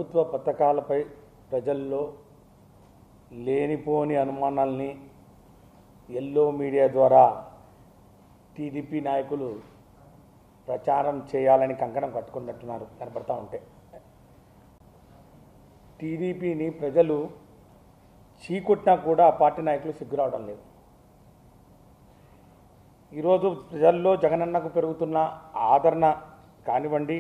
ప్రభుత్వ పథకాలపై ప్రజల్లో లేనిపోని అనుమానాల్ని ఎల్లో మీడియా ద్వారా టీడీపీ నాయకులు ప్రచారం చేయాలని కంకణం కట్టుకున్నట్టున్నారు కనపడతా ఉంటే టీడీపీని ప్రజలు చీకొట్టినా కూడా ఆ పార్టీ నాయకులు సిగ్గురావడం లేదు ఈరోజు ప్రజల్లో జగనన్నకు పెరుగుతున్న ఆదరణ కానివ్వండి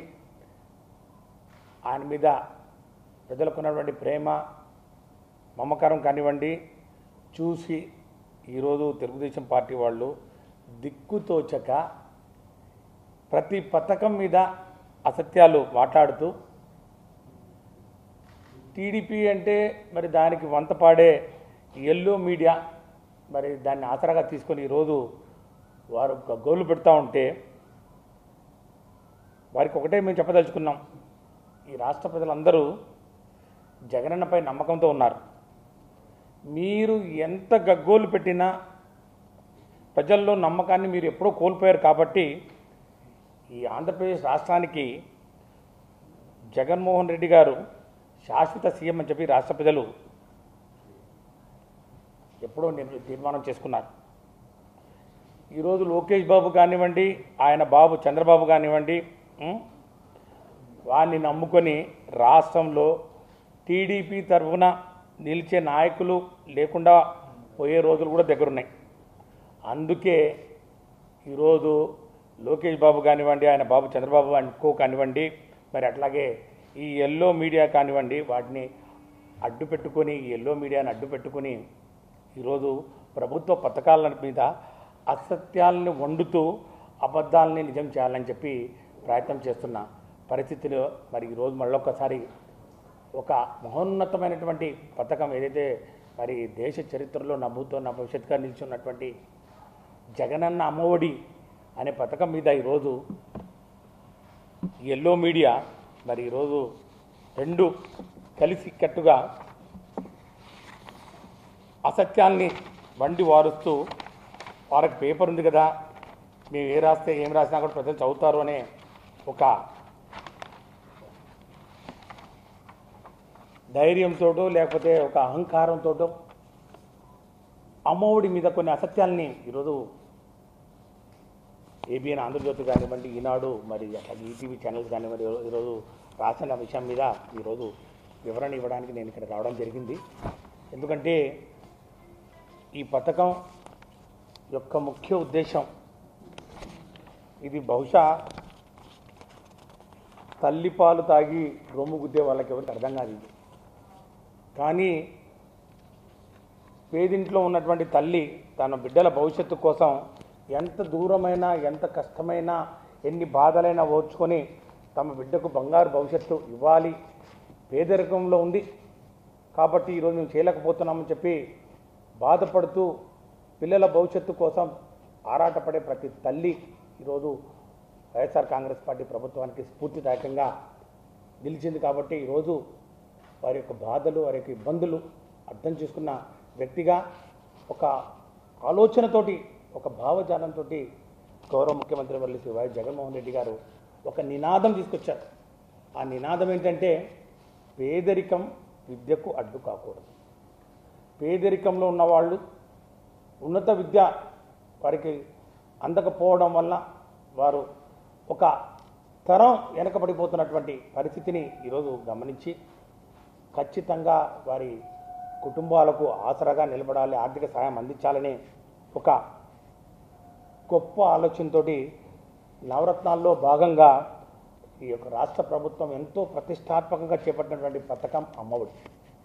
ఆయన మీద ప్రజలకు ఉన్నటువంటి ప్రేమ మమకారం కానివ్వండి చూసి ఈరోజు తెలుగుదేశం పార్టీ వాళ్ళు దిక్కుతోచక ప్రతి పథకం మీద అసత్యాలు మాట్లాడుతూ టీడీపీ అంటే మరి దానికి వంతపాడే ఎల్లో మీడియా మరి దాన్ని ఆసరాగా తీసుకొని ఈరోజు వారు ఒక గోలు పెడతా ఉంటే వారికి ఒకటే మేము చెప్పదలుచుకున్నాం ఈ రాష్ట్ర ప్రజలందరూ జగనన్నపై నమ్మకంతో ఉన్నారు మీరు ఎంత గగ్గోలు పెట్టినా ప్రజల్లో నమ్మకాన్ని మీరు ఎప్పుడో కోల్పోయారు కాబట్టి ఈ ఆంధ్రప్రదేశ్ రాష్ట్రానికి జగన్మోహన్ రెడ్డి గారు శాశ్వత సీఎం అని చెప్పి రాష్ట్ర ప్రజలు ఎప్పుడో నిర్- తీర్మానం చేసుకున్నారు ఈరోజు లోకేష్ బాబు కానివ్వండి ఆయన బాబు చంద్రబాబు కానివ్వండి ఉం? వారిని నమ్ముకొని రాష్ట్రంలో టీడీపీ తరఫున నిలిచే నాయకులు లేకుండా పోయే రోజులు కూడా దగ్గరున్నాయి అందుకే ఈరోజు లోకేష్ బాబు కానివ్వండి ఆయన బాబు చంద్రబాబు అనుకో కానివ్వండి మరి అట్లాగే ఈ ఎల్లో మీడియా కానివ్వండి వాటిని అడ్డు పెట్టుకొని ఈ ఎల్లో మీడియాని అడ్డు పెట్టుకొని ఈరోజు ప్రభుత్వ పథకాల మీద అసత్యాలను వండుతూ అబద్ధాలని నిజం చేయాలని చెప్పి ప్రయత్నం చేస్తున్న పరిస్థితిలో మరి ఈరోజు మళ్ళొక్కసారి ఒక మహోన్నతమైనటువంటి పథకం ఏదైతే మరి దేశ చరిత్రలో నమ్ముతున్న భవిష్యత్తుగా నిల్చున్నటువంటి జగనన్న అమ్మఒడి అనే పథకం మీద ఈరోజు ఎల్లో మీడియా మరి ఈరోజు రెండు కలిసి కట్టుగా అసత్యాల్ని వండి వారుస్తూ వారికి పేపర్ ఉంది కదా మేము ఏ రాస్తే ఏం రాసినా కూడా ప్రజలు చదువుతారు అనే ఒక ధైర్యంతోటో లేకపోతే ఒక అహంకారంతోటో అమ్మఒడి మీద కొన్ని అసత్యాల్ని ఈరోజు ఏబిఎన్ ఆంధ్రజ్యోతి కానివ్వండి ఈనాడు మరి అట్లాగే ఈటీవీ ఛానల్స్ కానివ్వండి ఈరో- ఈరోజు రాసిన విషయం మీద ఈరోజు వివరణ ఇవ్వడానికి నేను ఇక్కడ రావడం జరిగింది ఎందుకంటే ఈ పథకం యొక్క ముఖ్య ఉద్దేశం ఇది బహుశా తల్లిపాలు తాగి రొమ్ము గుద్దే వాళ్ళకి ఎవరికి అర్థం కాదు ఇది కానీ పేదింట్లో ఉన్నటువంటి తల్లి తన బిడ్డల భవిష్యత్తు కోసం ఎంత దూరమైనా ఎంత కష్టమైనా ఎన్ని బాధలైనా ఓర్చుకొని తమ బిడ్డకు బంగారు భవిష్యత్తు ఇవ్వాలి పేదరికంలో ఉంది కాబట్టి ఈరోజు మేము చేయలేకపోతున్నామని చెప్పి బాధపడుతూ పిల్లల భవిష్యత్తు కోసం ఆరాటపడే ప్రతి తల్లి ఈరోజు వైఎస్ఆర్ కాంగ్రెస్ పార్టీ ప్రభుత్వానికి స్ఫూర్తిదాయకంగా నిలిచింది కాబట్టి ఈరోజు వారి యొక్క బాధలు వారి యొక్క ఇబ్బందులు అర్థం చేసుకున్న వ్యక్తిగా ఒక ఆలోచనతోటి ఒక భావజాలంతో గౌరవ ముఖ్యమంత్రి వర్లి శ్రీ వైఎస్ జగన్మోహన్ రెడ్డి గారు ఒక నినాదం తీసుకొచ్చారు ఆ నినాదం ఏంటంటే పేదరికం విద్యకు అడ్డు కాకూడదు పేదరికంలో ఉన్నవాళ్ళు ఉన్నత విద్య వారికి అందకపోవడం వల్ల వారు ఒక తరం వెనకబడిపోతున్నటువంటి పరిస్థితిని ఈరోజు గమనించి ఖచ్చితంగా వారి కుటుంబాలకు ఆసరాగా నిలబడాలి ఆర్థిక సహాయం అందించాలనే ఒక గొప్ప ఆలోచనతోటి నవరత్నాల్లో భాగంగా ఈ యొక్క రాష్ట్ర ప్రభుత్వం ఎంతో ప్రతిష్టాత్మకంగా చేపట్టినటువంటి పథకం అమ్మఒడి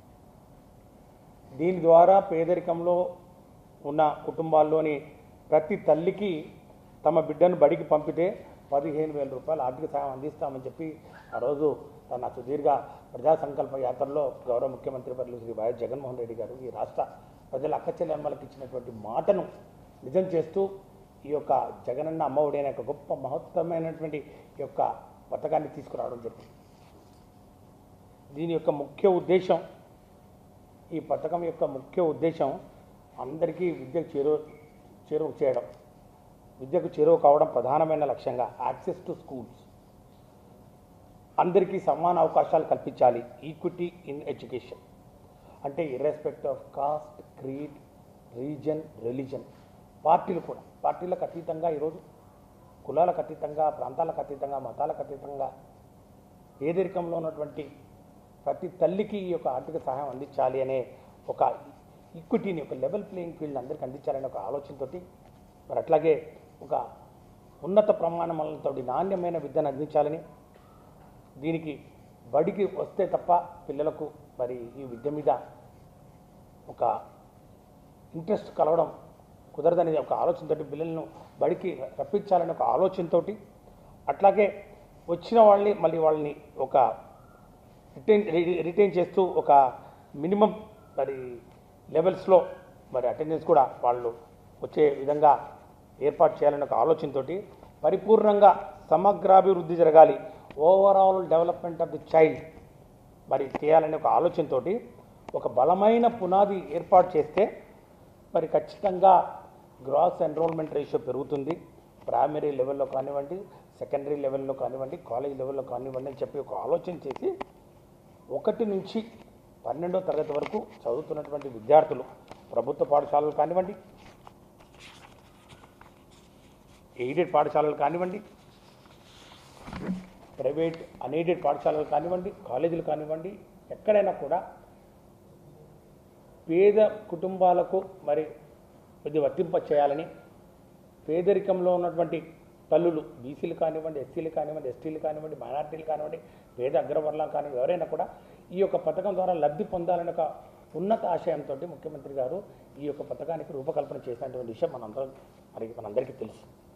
దీని ద్వారా పేదరికంలో ఉన్న కుటుంబాల్లోని ప్రతి తల్లికి తమ బిడ్డను బడికి పంపితే పదిహేను వేల రూపాయలు ఆర్థిక సహాయం అందిస్తామని చెప్పి ఆ రోజు తన సుదీర్ఘ ప్రజా సంకల్ప యాత్రలో గౌరవ ముఖ్యమంత్రి వర్యులు శ్రీ వైఎస్ జగన్మోహన్ రెడ్డి గారు ఈ రాష్ట్ర ప్రజల అక్కచెల్లెమ్మలకు ఇచ్చినటువంటి మాటను నిజం చేస్తూ ఈ యొక్క జగనన్న అమ్మఒడి అనే ఒక గొప్ప మహత్తరమైనటువంటి ఈ యొక్క పథకాన్ని తీసుకురావడం జరిగింది దీని యొక్క ముఖ్య ఉద్దేశం ఈ పథకం యొక్క ముఖ్య ఉద్దేశం అందరికీ విద్యకు చేరువ చేరువ చేయడం విద్యకు చేరువ కావడం ప్రధానమైన లక్ష్యంగా యాక్సెస్ టు స్కూల్స్ అందరికీ సమాన అవకాశాలు కల్పించాలి ఈక్విటీ ఇన్ ఎడ్యుకేషన్ అంటే irrespective of caste creed reason religion పార్టీలు కూడా పార్టీలకు అతీతంగా ఈరోజు కులాలకు అతీతంగా ప్రాంతాలకు అతీతంగా మతాలకు అతీతంగా పేదరికంలో ఉన్నటువంటి ప్రతి తల్లికి ఈ యొక్క ఆర్థిక సహాయం అందించాలి అనే ఒక ఈక్విటీని ఒక లెవెల్ ప్లేయింగ్ ఫీల్డ్ అందరికీ అందించాలనే ఒక ఆలోచనతోటి మరి అట్లాగే ఒక ఉన్నత ప్రమాణాలతో నాణ్యమైన విద్యను అందించాలని దీనికి బడికి వస్తే తప్ప పిల్లలకు మరి ఈ విద్య మీద ఒక ఇంట్రెస్ట్ కలవడం కుదరదనే ఒక ఆలోచనతోటి పిల్లలను బడికి రప్పించాలనే ఒక ఆలోచనతోటి అట్లాగే వచ్చిన వాళ్ళని మళ్ళీ వాళ్ళని ఒక రిటైన్ రిటైన్ చేస్తూ ఒక మినిమం మరి లెవెల్స్లో మరి అటెండెన్స్ కూడా వాళ్ళు వచ్చే విధంగా ఏర్పాటు చేయాలనే ఒక ఆలోచనతోటి పరిపూర్ణంగా సమగ్రాభివృద్ధి జరగాలి overall development of the child మరి చేయాలనే ఒక ఆలోచనతోటి ఒక బలమైన పునాది ఏర్పాటు చేస్తే మరి ఖచ్చితంగా గ్రాస్ ఎన్రోల్మెంట్ రేషియో పెరుగుతుంది ప్రైమరీ లెవెల్లో కానివ్వండి సెకండరీ లెవెల్లో కానివ్వండి కాలేజ్ లెవెల్లో కానివ్వండి అని చెప్పి ఒక ఆలోచన చేసి ఒకటి నుంచి పన్నెండో తరగతి వరకు చదువుతున్నటువంటి విద్యార్థులు ప్రభుత్వ పాఠశాలలు కానివ్వండి ఎయిడెడ్ పాఠశాలలు కానివ్వండి ప్రైవేట్ అన్ఎయిడెడ్ పాఠశాలలు కానివ్వండి కాలేజీలు కానివ్వండి ఎక్కడైనా కూడా పేద కుటుంబాలకు మరి ఇది వర్తింప చేయాలని పేదరికంలో ఉన్నటువంటి తల్లులు బీసీలు కానివ్వండి ఎస్సీలు కానివ్వండి ఎస్టీలు కానివ్వండి మైనార్టీలు కానివ్వండి పేద అగ్రవర్ణాలు కానివ్వండి ఎవరైనా కూడా ఈ యొక్క పథకం ద్వారా లబ్ధి పొందాలనే ఒక ఉన్నత ఆశయంతో ముఖ్యమంత్రి గారు ఈ యొక్క పథకానికి రూపకల్పన చేసినటువంటి విషయం మనందరం మరి మనందరికీ తెలుసు